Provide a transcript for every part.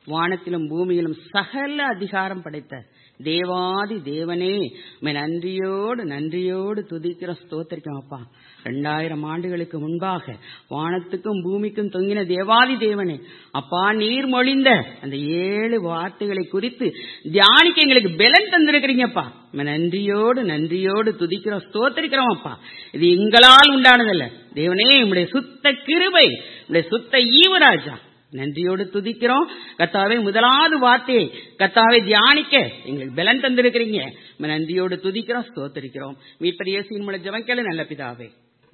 வானத்திலும் பூமியிலும் சகல அதிகாரம் படைத்த தேவாதி தேவனே உம்மை நன்றியோடு நன்றியோடு துதிக்கிற ஸ்தோத்திரிக்கும் அப்பா ரெண்டாயிரம் ஆண்டுகளுக்கு முன்பாக வானத்துக்கும் பூமிக்கும் தொங்கின தேவாதி தேவனே அப்பா நீர் மொழிந்த அந்த ஏழு வார்த்தைகளை குறித்து தியானிக்க எங்களுக்கு பலன் தந்திருக்கிறீங்கப்பா உம்மை நன்றியோடு நன்றியோடு துதிக்கிறோம் ஸ்தோத்திரிக்கிறோம் அப்பா இது எங்களால் உண்டானதல்ல தேவனே உம்முடைய சுத்த கிருபை உம்முடைய சுத்த ஈவராஜா நன்றியோடு துதிக்கிறோம் கத்தாவை முதலாவது வார்த்தையை கத்தாவை தியானிக்க எங்களுக்கு பலன் தந்திருக்கிறீங்க உம்மை நன்றியோடு துதிக்கிறோம் ஸ்தோத்தரிக்கிறோம் மீட்பர் இயேசுவின் மூலம் ஜெபக்கல நல்ல பிதாவே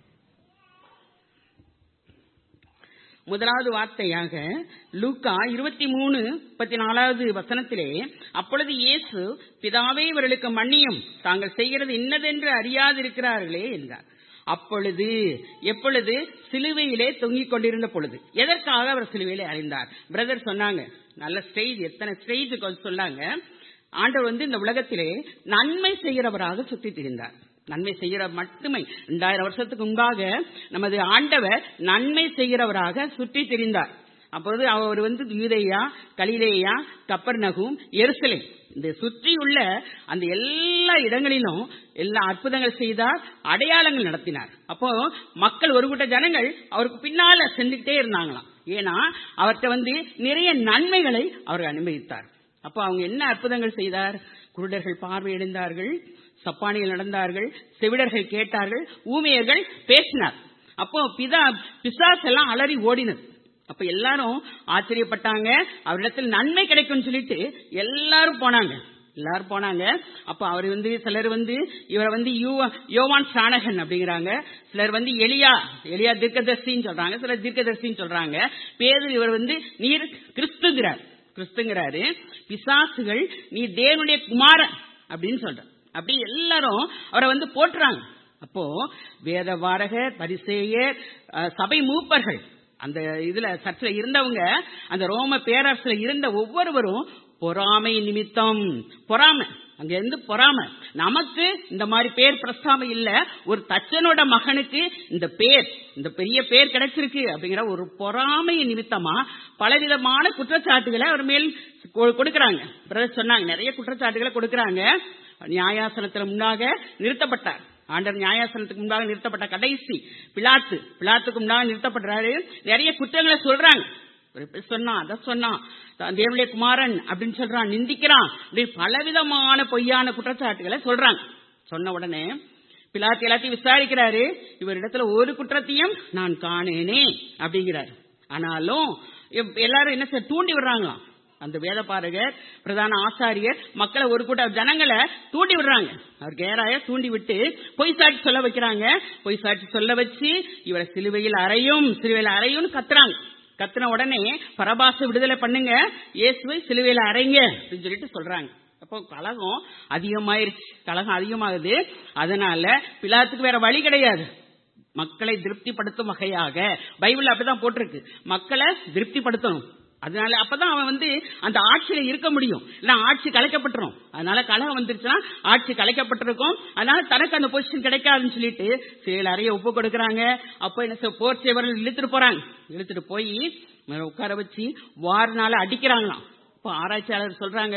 முதலாவது வார்த்தையாக லூக்கா இருபத்தி மூணு முப்பத்தி நாலாவது வசனத்திலே அப்பொழுது இயேசு பிதாவே இவர்களுக்கு மன்னியும் தாங்கள் செய்கிறது இன்னதென்று அறியாதிருக்கிறார்களே என்றார் அப்பொழுது எப்பொழுது சிலுவையிலே தொங்கிக் கொண்டிருந்த பொழுது எதற்காக அவர் சிலுவையிலே அறிந்தார் பிரதர் சொன்னாங்க நல்ல ஸ்டேஜ் எத்தனை ஸ்டேஜ் சொன்னாங்க ஆண்டவர் வந்து இந்த உலகத்திலே நன்மை செய்கிறவராக சுத்தி திரிந்தார் நன்மை செய்கிற மட்டுமே ரெண்டாயிரம் வருஷத்துக்கு முன்பாக நமது ஆண்டவர் நன்மை செய்கிறவராக சுற்றி திரிந்தார் அப்பொழுது அவர் வந்து யூதையா கலிலேயா கப்பர் நகும் எருசலேம் இந்த சுற்றியுள்ள அந்த எல்லா இடங்களிலும் எல்லா அற்புதங்கள் செய்தார் அடையாளங்கள் நடத்தினார் அப்போ மக்கள் ஒரு கூட்ட ஜனங்கள் அவருக்கு பின்னால செஞ்சுக்கிட்டே இருந்தாங்களாம் ஏன்னா அவர்கிட்ட வந்து நிறைய நன்மைகளை அவர் அனுமதித்தார் அப்போ அவங்க என்ன அற்புதங்கள் செய்தார் குருடர்கள் பார்வையடைந்தார்கள் சப்பானிகள் நடந்தார்கள் செவிடர்கள் கேட்டார்கள் ஊமையர்கள் பேசினார் அப்போ பிதா பிசாஸ் எல்லாம் அலறி ஓடினது அப்ப எல்லாரும் ஆச்சரியப்பட்டாங்க அவரிடத்தில் நன்மை கிடைக்கும்னு சொல்லிட்டு எல்லாரும் போனாங்க எல்லாரும் போனாங்க அப்ப அவர் வந்து சிலர் வந்து இவரை வந்து யோவான் சாணகன் அப்படிங்கிறாங்க சிலர் வந்து எலியா எலியா தீர்க்கதர்சின்னு சொல்றாங்க சிலர் தீர்க்கதர்சின்னு சொல்றாங்க பேரு இவர் வந்து நீர் கிறிஸ்துங்கிறார் கிறிஸ்துங்கிறாரு பிசாசுகள் நீ தேவனுடைய குமாரன் அப்படின்னு சொல்ற அப்படி எல்லாரும் அவரை வந்து போட்டுறாங்க அப்போ வேத வாரகர் பரிசேயர் சபை மூப்பர்கள் அந்த இதுல சர்ச்சில் இருந்தவங்க அந்த ரோம பேரரசுல இருந்த ஒவ்வொருவரும் பொறாமை நிமித்தம் பொறாமை அங்க இருந்து பொறாம நமக்கு இந்த மாதிரி பேர் பிரஸ்தாம இல்ல ஒரு தச்சனோட மகனுக்கு இந்த பேர் இந்த பெரிய பேர் கிடைச்சிருக்கு அப்படிங்கிற ஒரு பொறாமை நிமித்தமா பலவிதமான குற்றச்சாட்டுகளை அவர் மேல் கொடுக்கறாங்க பிரதர் சொன்னாங்க நிறைய குற்றச்சாட்டுகளை கொடுக்கறாங்க நியாயாசனத்துல முன்னாக நிறுத்தப்பட்டார் ஆண்டர் நியாயாசனத்துக்கு முன்பாக நிறுத்தப்பட்ட கடைசி பிளாத்து பிளாத்துக்கு முன்பாக நிறுத்தப்படுறாரு நிறைய குற்றங்களை சொல்றாங்க சொன்னா அத சொன்னான் தேவனுடைய குமாரன் அப்படின்னு சொல்றான் நிந்திக்கிறான் பலவிதமான பொய்யான குற்றச்சாட்டுகளை சொல்றாங்க சொன்ன உடனே பிலாத்து எல்லாத்தையும் விசாரிக்கிறாரு இவரிடத்துல ஒரு குற்றத்தையும் நான் காணேனே அப்படிங்கிறாரு ஆனாலும் எல்லாரும் என்ன சார் தூண்டி விடுறாங்களாம் அந்த வேத பாரகர் பிரதான ஆசாரியர் மக்களை ஒரு கூட்ட ஜனங்களை தூண்டி விடுறாங்க அவர் கேராய தூண்டி விட்டு பொய் சாட்சி சொல்ல வைக்கிறாங்க பொய் சாட்சி சொல்ல வச்சு இவரை சிலுவையில் அறையும் சிலுவையில் அறையும் கத்துறாங்க கத்துன உடனே பரபாச விடுதலை பண்ணுங்க இயேசுவை சிலுவையில் அறைங்க அப்படின்னு சொல்லிட்டு சொல்றாங்க அப்போ கலகம் அதிகமாயிருச்சு கலகம் அதிகமாகுது அதனால பிலாத்துக்கு வேற வழி கிடையாது மக்களை திருப்திப்படுத்தும் வகையாக பைபிள் அப்படிதான் போட்டிருக்கு மக்களை திருப்திப்படுத்தணும் அதனால அப்பதான் அவன் வந்து அந்த ஆட்சியில இருக்க முடியும் இல்ல ஆட்சி கலைக்கப்பட்டுரும் அதனால கலகம் வந்துருச்சுன்னா ஆட்சி கலைக்கப்பட்டிருக்கும் அதனால தனக்கு அந்த பொசிஷன் கிடைக்காதுன்னு சொல்லிட்டு செயல் அறைய ஒப்பு கொடுக்கறாங்க அப்ப என்ன போர் சேவர்கள் இழுத்துட்டு போறாங்க இழுத்துட்டு போய் உட்கார வச்சு வாரினால அடிக்கிறாங்களாம் இப்ப ஆராய்ச்சியாளர் சொல்றாங்க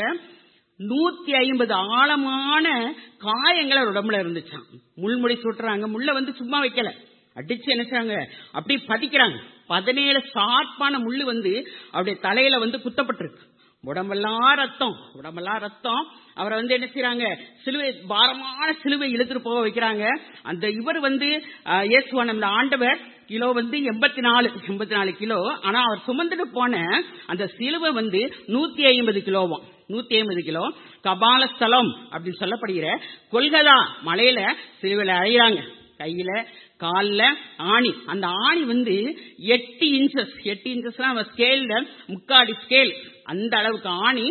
நூத்தி ஐம்பது ஆழமான காயங்கள் அவர் உடம்புல இருந்துச்சான் முள்முடி சுட்டுறாங்க முள்ள வந்து சும்மா வைக்கல அடிச்சு என்ன செய்றாங்க அப்படி பதிக்கிறாங்க பதினேழு ஷார்ப்பான முள்ளு வந்து அவருடைய தலையில வந்து குத்தப்பட்டிருக்கு உடம்பெல்லாம் ரத்தம் உடம்பெல்லாம் ரத்தம் அவரை வந்து என்ன செய்யறாங்க சிலுவை பாரமான சிலுவை இழுத்துட்டு போக வைக்கிறாங்க அந்த இவர் வந்து இயேசுவான அந்த ஆண்டவர் கிலோ வந்து எண்பத்தி நாலு எண்பத்தி நாலு கிலோ ஆனா அவர் சுமந்துட்டு போன அந்த சிலுவை வந்து நூத்தி ஐம்பது கிலோவாம் நூத்தி ஐம்பது கிலோ கபால ஸ்தலம் அப்படின்னு சொல்லப்படுகிற கொல்கதா மலையில சிலுவையில அழைகிறாங்க கையில கால்ல ஆணி அந்த ஆணி வந்து எட்டு இன்ச்சஸ் எட்டு இன்ச்சஸ்லாம் ஸ்கேல்ல முக்காடி ஸ்கேல் அந்த அளவுக்கு ஆணி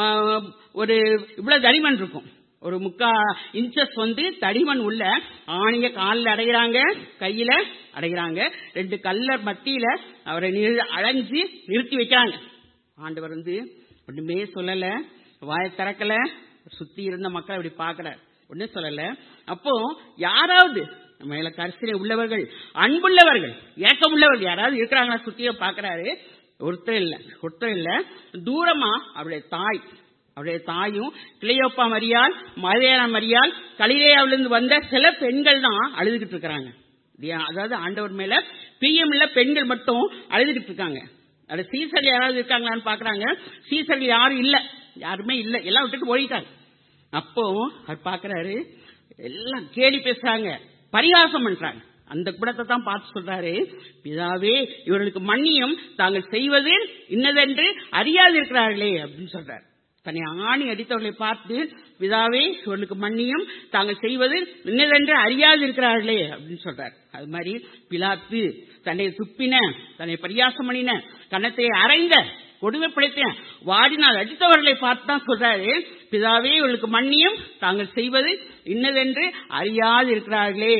ஒரு இவ்வளவு தடிமன் இருக்கும் ஒரு முக்கா இன்ச்சஸ் வந்து தடிமன் உள்ள ஆணிய காலில் அடைகிறாங்க கையில அடைகிறாங்க ரெண்டு கல்லர் மத்தியில அவரை அடைஞ்சு நிறுத்தி வைக்கிறாங்க ஆண்டவர் வந்து ஒண்ணுமே சொல்லல வாய திறக்கல சுத்தி இருந்த மக்கள் அப்படி பாக்குற ஒன்னும் சொல்லல அப்போ யாராவது மேல கரிசனை உள்ளவர்கள் அன்புள்ளவர்கள் ஏக்கம் உள்ளவர்கள் யாராவது இருக்கிறாங்களா சுத்திய பாக்குறாரு ஒருத்தர் இல்ல ஒருத்தர் இல்ல தூரமா அவருடைய தாய் அவருடைய தாயும் கிளையோப்பா மரியால் மரியானா மரியால் கலிலேயாவிலிருந்து வந்த சில பெண்கள் தான் அழுதுகிட்டு இருக்கிறாங்க இது- அதாவது ஆண்டவர் மேல பிரியம் உள்ள பெண்கள் மட்டும் அழுதுகிட்டு இருக்காங்க அது சீசல் யாராவது இருக்காங்களான்னு பாக்குறாங்க சீசல் யாரும் இல்ல யாருமே இல்ல எல்லாம் விட்டுட்டு ஓடிட்டாங்க அப்போ அவர் பாக்குறாரு எல்லாம் கேலி பேசுறாங்க பரிகாசம் பண்றாங்க அந்த குடத்தை தான் பார்த்து சொல்றாரு பிதாவே இவர்களுக்கு மன்னியும் தாங்கள் செய்வது இன்னதென்று அறியாது இருக்கிறார்களே அப்படின்னு சொல்றாரு தன்னை ஆணி அடித்தவர்களை பார்த்து பிதாவே இவர்களுக்கு மன்னியும் தாங்கள் செய்வது இன்னதென்று அறியாது இருக்கிறார்களே அப்படின்னு சொல்றார் அது மாதிரி பிலாத்து தன்னை துப்பின தன்னை பரியாசம் பண்ணின கன்னத்தை அரைந்த கொடுமைப்படுத்தின வாடினால் அடித்தவர்களை பார்த்து தான் சொல்றாரு பிதாவே இவர்களுக்கு மன்னியும் தாங்கள் செய்வது இன்னதென்று அறியாது இருக்கிறார்களே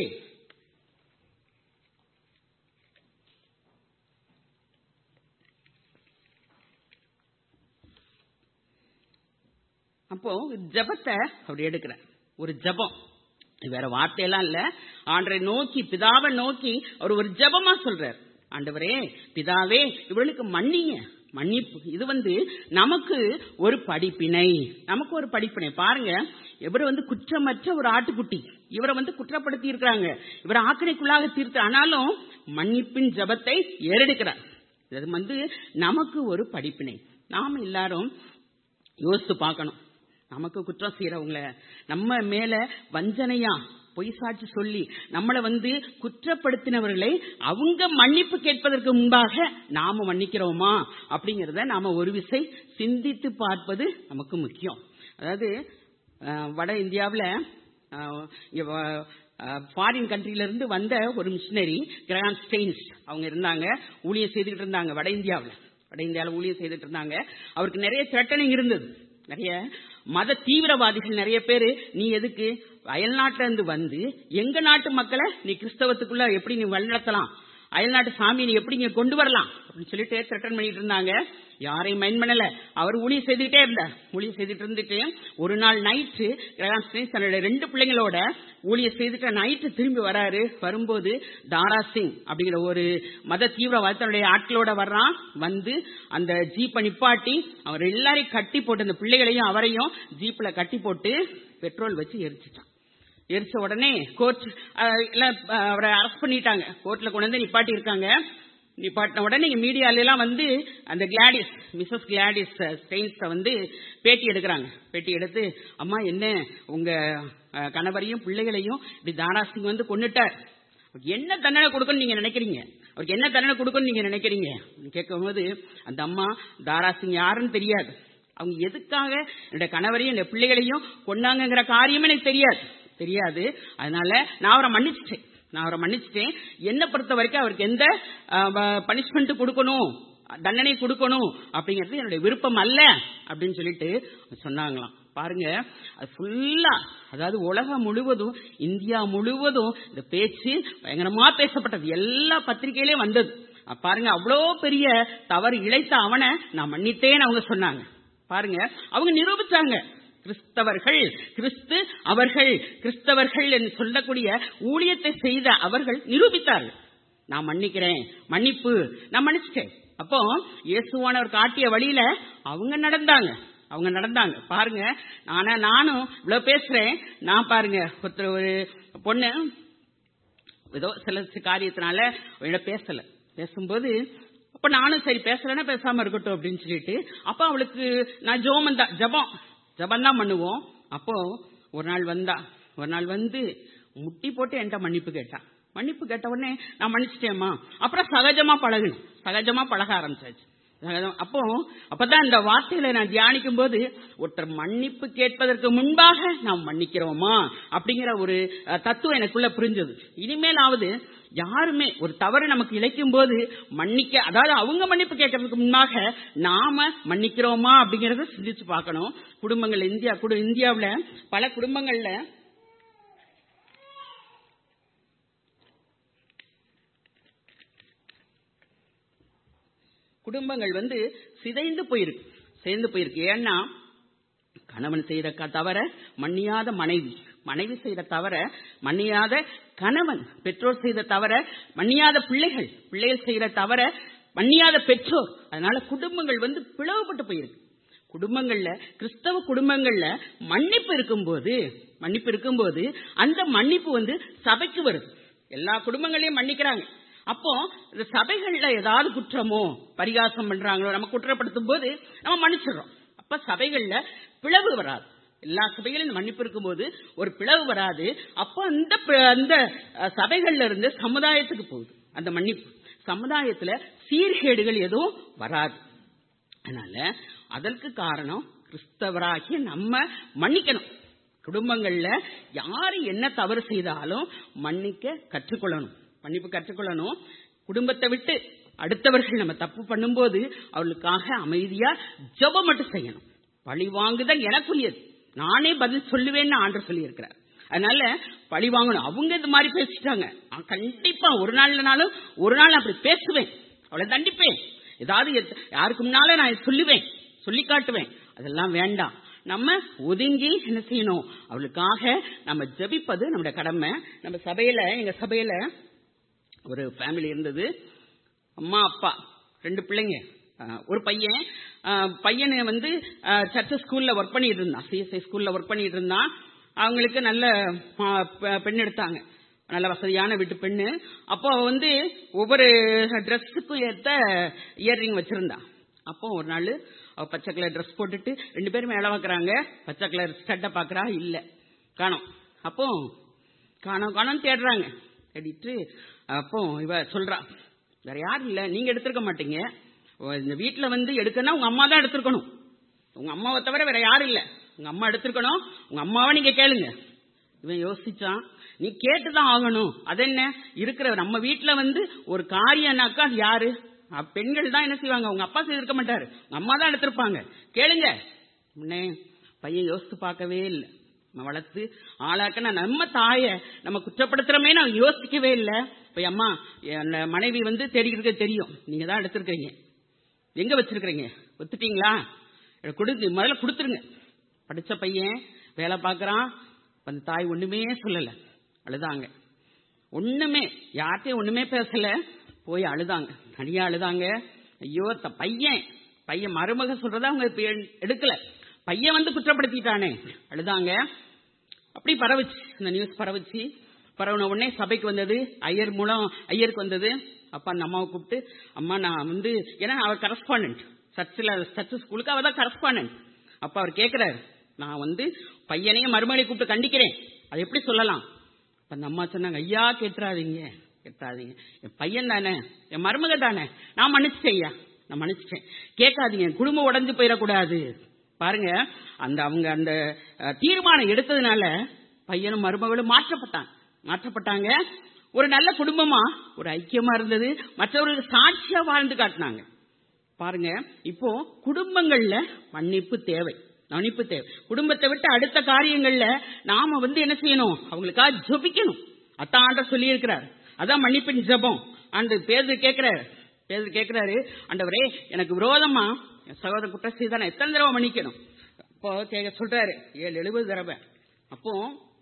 அப்போ ஜபத்தை அப்படி எடுக்கிறார் ஒரு ஜபம் வேற வார்த்தையெல்லாம் இல்ல ஆண்டரை நோக்கி பிதாவை நோக்கி அவர் ஒரு ஜபமா சொல்றார் ஆண்டவரே பிதாவே இவர்களுக்கு மன்னிங்க மன்னிப்பு இது வந்து நமக்கு ஒரு படிப்பினை நமக்கு ஒரு படிப்பினை பாருங்க இவர் வந்து குற்றமற்ற ஒரு ஆட்டுக்குட்டி இவரை வந்து குற்றப்படுத்தி இருக்கிறாங்க இவரை ஆக்கினைக்குள்ளாக தீர்த்து ஆனாலும் மன்னிப்பின் ஜபத்தை ஏறெடுக்கிறார் இது வந்து நமக்கு ஒரு படிப்பினை நாம எல்லாரும் யோசித்து பார்க்கணும் நமக்கு குற்றம் செய்யறவங்கள நம்ம மேல வஞ்சனையா பொய் சாட்சி சொல்லி நம்மளை வந்து குற்றப்படுத்தினவர்களை அவங்க மன்னிப்பு கேட்பதற்கு முன்பாக நாம மன்னிக்கிறோமா அப்படிங்கறத நாம ஒரு விசை சிந்தித்து பார்ப்பது நமக்கு முக்கியம் அதாவது அஹ், வட இந்தியாவில் ஃபாரின் கண்ட்ரில இருந்து வந்த ஒரு மிஷினரி கிராண்ட் ஸ்டெயின்ஸ் அவங்க இருந்தாங்க ஊழியம் செய்துகிட்டு இருந்தாங்க வட இந்தியாவில் வட இந்தியாவில் ஊழியம் செய்துட்டு இருந்தாங்க அவருக்கு நிறைய த்ரெட்டனிங் இருந்தது நிறைய மத தீவிரவாதிகள் நிறைய பேரு நீ எதுக்கு அயல்நாட்டுல இருந்து வந்து எங்க நாட்டு மக்களை நீ கிறிஸ்தவத்துக்குள்ள எப்படி நீ வழிநடத்தலாம் அயல்நாட்டு சாமி நீ எப்படி இங்க கொண்டு வரலாம் அப்படின்னு சொல்லிட்டு த்ரெட்டன் பண்ணிட்டு இருந்தாங்க யாரையும் மைண்ட் பண்ணல அவர் ஊழியம் செய்துகிட்டே இருந்தார் ஊழியம் செய்துட்டு இருந்துட்டு ஒரு நாள் நைட்டு தன்னுடைய ரெண்டு பிள்ளைங்களோட ஊழியம் செய்துட்டு நைட்டு திரும்பி வராரு வரும்போது தாரா சிங் அப்படிங்கிற ஒரு மத தீவிரவாதி தன்னுடைய ஆட்களோட வர்றான் வந்து அந்த ஜீப்பை நிப்பாட்டி அவர் எல்லாரையும் கட்டி போட்டு அந்த பிள்ளைகளையும் அவரையும் ஜீப்ல கட்டி போட்டு பெட்ரோல் வச்சு எரிச்சிட்டான் எரிச்ச உடனே கோர்ட் எல்லாம் அஹ், அவரை அரெஸ்ட் பண்ணிட்டாங்க கோர்ட்ல கொண்டு வந்து நிப்பாட்டி இருக்காங்க நிப்பாட்டின உடனே மீடியால எல்லாம் வந்து அந்த கிளாடிஸ் மிஸ்ஸஸ் கிளாடிஸ் ஸ்டெயின்ஸ வந்து பேட்டி எடுக்கிறாங்க பேட்டி எடுத்து அம்மா என்ன உங்க அஹ், கணவரையும் பிள்ளைகளையும் இப்படி தாராசிங் வந்து கொன்னுட்டார் அவருக்கு என்ன தண்டனை கொடுக்கணும்னு நீங்க நினைக்கிறீங்க அவருக்கு என்ன தண்டனை கொடுக்கணும்னு நீங்க நினைக்கிறீங்க கேட்கும்போது அந்த அம்மா தாராசிங் யாருன்னு தெரியாது அவங்க எதுக்காக என்னுடைய கணவரையும் என்னுடைய பிள்ளைகளையும் கொண்டாங்கங்கிற காரியமே எனக்கு தெரியாது தெரியாது அதனால நான் அவரை மன்னிச்சிட்டேன் நான் அவரை மன்னிச்சிட்டேன் என்ன பொறுத்த வரைக்கும் அவருக்கு எந்த பனிஷ்மெண்ட் கொடுக்கணும் தண்டனை கொடுக்கணும் அப்படிங்கிறது என்னுடைய விருப்பம் அல்ல அப்படின்னு சொல்லிட்டு சொன்னாங்களாம் பாருங்க அது ஃபுல்லா அதாவது உலகம் முழுவதும் இந்தியா முழுவதும் இந்த பேச்சு பயங்கரமா பேசப்பட்டது எல்லா பத்திரிகையிலயும் வந்தது அப்ப பாருங்க அவ்வளோ பெரிய தவறு இழைத்த அவனை நான் மன்னித்தேன்னு அவங்க சொன்னாங்க பாருங்க அவங்க நிரூபிச்சாங்க கிறிஸ்தவர்கள் கிறிஸ்து அவர்கள் கிறிஸ்தவர்கள் என்று சொல்லக்கூடிய ஊழியத்தை செய்த அவர்கள் நிரூபித்தார்கள் நான் மன்னிக்கிறேன் மன்னிப்பு நான் மன்னிச்சிட்டேன் அப்போ இயேசுவானவர் காட்டிய வழியில அவங்க நடந்தாங்க அவங்க நடந்தாங்க பாருங்க ஆனா நானும் இவ்வளவு பேசுறேன் நான் பாருங்க ஒருத்தர் ஒரு பொண்ணு ஏதோ சில காரியத்தினால அவளிடம் பேசல பேசும்போது அப்ப நானும் சரி பேசலன்னா பேசாம இருக்கட்டும் அப்படின்னு சொல்லிட்டு அப்ப அவளுக்கு நான் ஜோமன் தான் ஜபம் ஜபம் தான் பண்ணுவோம் அப்போ ஒரு நாள் வந்தா ஒரு நாள் வந்து முட்டி போட்டு என்கிட்ட மன்னிப்பு கேட்டா மன்னிப்பு கேட்ட உடனே நான் மன்னிச்சிட்டேம்மா அப்புறம் சகஜமா பழகணும் சகஜமா பழக ஆரம்பிச்சாச்சு சகஜம். அப்போ அப்பதான் இந்த வார்த்தையில நான் தியானிக்கும் போது ஒருத்தர் மன்னிப்பு கேட்பதற்கு முன்பாக நாம் மன்னிக்கிறோமா அப்படிங்கிற ஒரு அஹ், தத்துவம் எனக்குள்ள புரிஞ்சது இனிமேலாவது யாருமே ஒரு தவறு நமக்கு இழைக்கும் போது மன்னிக்க அதாவது அவங்க மன்னிப்பு கேட்கறதுக்கு முன்பாக நாம மன்னிக்கிறோமா அப்படிங்கறத சிந்திச்சு பார்க்கணும் குடும்பங்கள் இந்தியா குடு இந்தியாவுல பல குடும்பங்கள்ல குடும்பங்கள் வந்து சிதைந்து போயிருக்கு சேர்ந்து போயிருக்கு ஏன்னா கணவன் செய்த க- தவற மன்னியாத மனைவி மனைவி செய்த தவற மன்னியாத கணவன் பெற்றோர் செய்த தவற மன்னியாத பிள்ளைகள் பிள்ளைகள் செய்த தவற மன்னியாத பெற்றோர் அதனால குடும்பங்கள் வந்து பிளவுபட்டு போயிருக்கு குடும்பங்கள்ல கிறிஸ்தவ குடும்பங்கள்ல மன்னிப்பு இருக்கும்போது மன்னிப்பு இருக்கும்போது அந்த மன்னிப்பு வந்து சபைக்கு வருது எல்லா குடும்பங்களையும் மன்னிக்கிறாங்க அப்போ இந்த சபைகள்ல ஏதாவது குற்றமோ பரிகாசம் பண்றாங்களோ நம்ம குற்றப்படுத்தும் போது நம்ம மன்னிச்சிடுறோம் அப்ப சபைகள்ல பிளவு வராது எல்லா சபைகளிலும் மன்னிப்பு இருக்கும்போது ஒரு பிளவு வராது அப்போ அந்த பி- அந்த அஹ், சபைகள்ல இருந்து சமுதாயத்துக்கு போகுது அந்த மன்னிப்பு சமுதாயத்துல சீர்கேடுகள் எதுவும் வராது அதனால அதற்கு காரணம் கிறிஸ்தவராகிய நம்ம மன்னிக்கணும் குடும்பங்கள்ல யாரு என்ன தவறு செய்தாலும் மன்னிக்க கற்றுக்கொள்ளணும் மன்னிப்பு கற்றுக்கொள்ளணும் குடும்பத்தை விட்டு அடுத்தவர்கள் நம்ம தப்பு பண்ணும்போது அவர்களுக்காக அமைதியா ஜெபம் மட்டும் செய்யணும் பழி வாங்குதல் எனக்குரியது நானே பதில் சொல்லுவேன்னு ஆண்டு சொல்லியிருக்கிறார் அதனால பழி வாங்கணும் அவங்க இது மாதிரி பேசிட்டாங்க நான் கண்டிப்பா ஒரு நாள்னாலும் ஒரு நாள் அப்படி பேசுவேன் அவளை தண்டிப்பேன் ஏதாவது எத்- யாருக்கு முன்னால நான் சொல்லுவேன் சொல்லி காட்டுவேன் அதெல்லாம் வேண்டாம் நம்ம ஒதுங்கி என்ன செய்யணும் அவளுக்காக நம்ம ஜெபிப்பது நம்முடைய கடமை நம்ம சபையில எங்க சபையில ஒரு ஃபேமிலி இருந்தது அம்மா அப்பா ரெண்டு பிள்ளைங்க அஹ், ஒரு பையன் அஹ், பையனை வந்து சர்ச்ச ஸ்கூல்ல ஒர்க் பண்ணிட்டு இருந்தான் சிஎஸ்ஐ ஸ்கூல்ல ஒர்க் பண்ணிட்டு இருந்தான் அவங்களுக்கு நல்ல அஹ், பெ- பெண் எடுத்தாங்க நல்ல வசதியான வீட்டு பெண்ணு அப்போ வந்து ஒவ்வொரு ட்ரெஸ்ஸுக்கும் ஏத்த இயர்ரிங் வச்சிருந்தான் அப்போ ஒரு நாள் அவ பச்சை கலர் ட்ரெஸ் போட்டுட்டு ரெண்டு பேரும் மேல பாக்குறாங்க பச்சை கலர் ஸ்டட்டை பாக்குறா இல்ல காணோம் அப்போ காணோம் காணோம் தேடுறாங்க தேடிட்டு அப்போ இவ சொல்றா வேற யாரும் இல்ல நீங்க எடுத்திருக்க மாட்டீங்க உ- இந்த வீட்டுல வந்து எடுக்கணும்னா உங்க அம்மா தான் எடுத்திருக்கணும் உங்க அம்மாவை தவிர வேற யாரும் இல்ல உங்க அம்மா எடுத்திருக்கணும் உங்க அம்மாவை நீங்க கேளுங்க இவன் யோசிச்சான் நீ கேட்டுதான் ஆகணும் அது என்ன இருக்கிற நம்ம வீட்டுல வந்து ஒரு காரியம்னாக்கா அது யாரு அஹ் பெண்கள் தான் என்ன செய்வாங்க உங்க அப்பா செய்திருக்க மாட்டாரு உங்க அம்மா தான் எடுத்திருப்பாங்க கேளுங்க உடனே பையன் யோசித்து பார்க்கவே இல்லை நம்ம வளர்த்து ஆளாக்கன நம்ம தாய நம்ம குற்றப்படுத்துறமே நான் யோசிக்கவே இல்லை இப்ப அம்மா என் மனைவி வந்து தேடிக்கிறதுக்கு தெரியும் நீங்க தான் எடுத்திருக்கீங்க எங்க வச்சிருக்கிறீங்க ஒத்துட்டீங்களா எனக்கு கொடுத்து முதல்ல கொடுத்துருங்க படிச்ச பையன் வேலை பார்க்கறான் அந்த தாய் ஒண்ணுமே சொல்லல அழுதாங்க ஒண்ணுமே யார்கிட்டயும் ஒண்ணுமே பேசல போய் அழுதாங்க தனியா அழுதாங்க ஐயோ த- பையன் பையன் மருமக சொல்றத அவங்க இப்ப எ- எடுக்கல பையன் வந்து குற்றப்படுத்திட்டானே அழுதாங்க அப்படி பரவுச்சு இந்த நியூஸ் பரவுச்சு பரவுன உடனே சபைக்கு வந்தது ஐயர் மூலம் ஐயருக்கு வந்தது அப்பா அந்த அம்மாவை கூப்பிட்டு அம்மா நான் வந்து ஏன்னா அவர் கரஸ்பாண்டன்ட் சர்ச்சில் சர்ச் ஸ்கூலுக்கு அவர் தான் கரஸ்பாண்டன்ட் அப்ப அவர் கேட்கிறாரு நான் வந்து பையனையும் மருமகளை கூப்பிட்டு கண்டிக்கிறேன் அது எப்படி சொல்லலாம் அப்ப அந்த அம்மா சொன்னாங்க ஐயா கேட்டுறாதீங்க கேட்டுறாதீங்க என் பையன் தானே என் மருமக தானே நான் மன்னிச்சிட்டேன் ஐயா நான் மன்னிச்சிட்டேன் கேட்காதீங்க குடும்பம் உடைஞ்சு போயிடக்கூடாது பாருங்க அந்த அவங்க அந்த அஹ், தீர்மானம் எடுத்ததுனால பையனும் மருமகளும் மாற்றப்பட்டாங்க மாற்றப்பட்டாங்க ஒரு நல்ல குடும்பமா ஒரு ஐக்கியமா இருந்தது மற்றவர்களுக்கு சாட்சியா வாழ்ந்து காட்டினாங்க பாருங்க இப்போ குடும்பங்கள்ல மன்னிப்பு தேவை மன்னிப்பு தேவை குடும்பத்தை விட்டு அடுத்த காரியங்கள்ல நாம வந்து என்ன செய்யணும் அவங்களுக்காக ஜெபிக்கணும் அத்தான் ஆண்டவர் சொல்லி இருக்கிறார் அதான் மன்னிப்பின் ஜெபம் ஆண்டு பேரு கேட்கிறாரு பேரு கேட்கிறாரு ஆண்டவரே எனக்கு விரோதமா என் சகோதர குற்றம் செய்தா நான் எத்தனை தடவை மன்னிக்கணும் அப்போ கேட்க சொல்றாரு ஏழு எழுபது தடவை அப்போ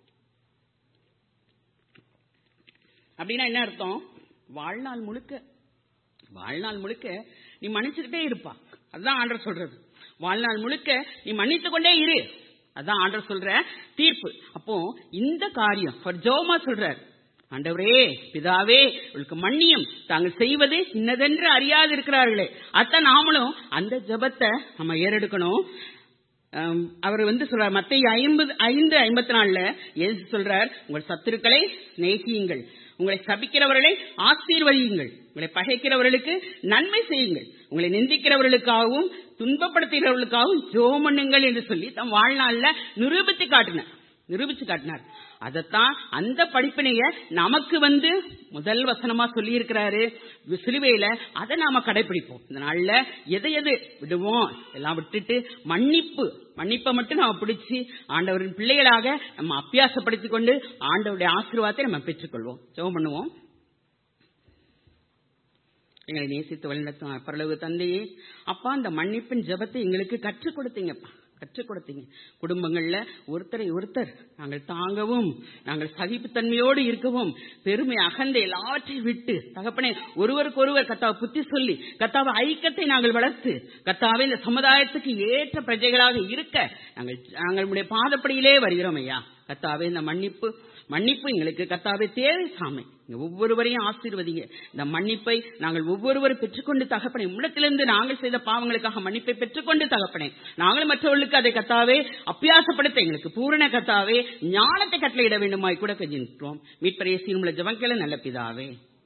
அப்படின்னா என்ன அர்த்தம் வாழ்நாள் முழுக்க வாழ்நாள் முழுக்க நீ மன்னிச்சுக்கிட்டே இருப்பா அதுதான் ஆண்டர் சொல்றது வாழ்நாள் முழுக்க நீ மன்னித்து கொண்டே இரு அதான் ஆண்டர் சொல்ற தீர்ப்பு அப்போ இந்த காரியம் ஃபார் ஜோமா சொல்றார் ஆண்டவரே பிதாவே உங்களுக்கு மன்னியும் தாங்கள் செய்வது இன்னதென்று அறியாது இருக்கிறார்களே அத்தான் நாமளும் அந்த ஜெபத்தை நம்ம ஏறெடுக்கணும் ஆம், அவர் வந்து சொல்றார் மத்திய ஐம்பது ஐந்து ஐம்பத்தி நாலுல இயேசு சொல்றார் உங்கள் சத்துருக்களை நேசியுங்கள் உங்களை சபிக்கிறவர்களை ஆசீர்வதியுங்கள் உங்களை பகைக்கிறவர்களுக்கு நன்மை செய்யுங்கள் உங்களை நிந்திக்கிறவர்களுக்காகவும் துன்பப்படுத்துகிறவர்களுக்காகவும் ஜெபம் பண்ணுங்கள் என்று சொல்லி தம் வாழ்நாள்ல நிரூபித்து காட்டினார் நிரூபிச்சு காட்டினார் அதத்தான் அந்த படிப்பினைய நமக்கு வந்து முதல் வசனமா சொல்லி இருக்கிறாரு சிலுவையில அதை நாம கடைபிடிப்போம் இந்த நாள்ல எதை எது விடுவோம் எல்லாம் விட்டுட்டு மன்னிப்பு மன்னிப்பை மட்டும் நாம பிடிச்சு ஆண்டவரின் பிள்ளைகளாக நம்ம அபியாசப்படுத்திக் கொண்டு ஆண்டவருடைய ஆசீர்வாதத்தை நம்ம பெற்றுக்கொள்வோம் ஜெபம் பண்ணுவோம் எங்களை நேசித்து வழிநடத்தும் பரலவு தந்தையே அப்பா அந்த மன்னிப்பின் ஜெபத்தை எங்களுக்கு கற்றுக் கொடுத்தீங்கப்பா கற்றுக் கொடுத்தீங்க குடும்பங்கள்ல ஒருத்தரை ஒருத்தர் நாங்கள் தாங்கவும் நாங்கள் சகிப்புத்தன்மையோடு இருக்கவும் பெருமை அகந்த எல்லாவற்றையும் விட்டு தகப்பனே ஒருவருக்கு ஒருவர் கத்தாவை புத்தி சொல்லி கத்தாவை ஐக்கியத்தை நாங்கள் வளர்த்து கத்தாவை இந்த சமுதாயத்துக்கு ஏற்ற பிரஜைகளாக இருக்க நாங்கள் நாங்களுடைய பாதப்படியிலே வருகிறோம் ஐயா கத்தாவே இந்த மன்னிப்பு மன்னிப்பு எங்களுக்கு கத்தாவே தேவை சாமி நீங்க ஒவ்வொருவரையும் ஆசீர்வதிங்க இந்த மன்னிப்பை நாங்கள் ஒவ்வொருவரும் பெற்றுக்கொண்டு தகப்பனே உள்ளத்திலிருந்து நாங்கள் செய்த பாவங்களுக்காக மன்னிப்பை பெற்றுக்கொண்டு தகப்பனே நாங்கள் மற்றவர்களுக்கு அதை கத்தாவே அப்பியாசப்படுத்த எங்களுக்கு பூரண கத்தாவே ஞானத்தை கட்டளையிட வேண்டுமாய் கூட கெஞ்சின்றோம் மீட்பரைய சீர்முள்ள ஜவங்கல நல்ல பிதாவே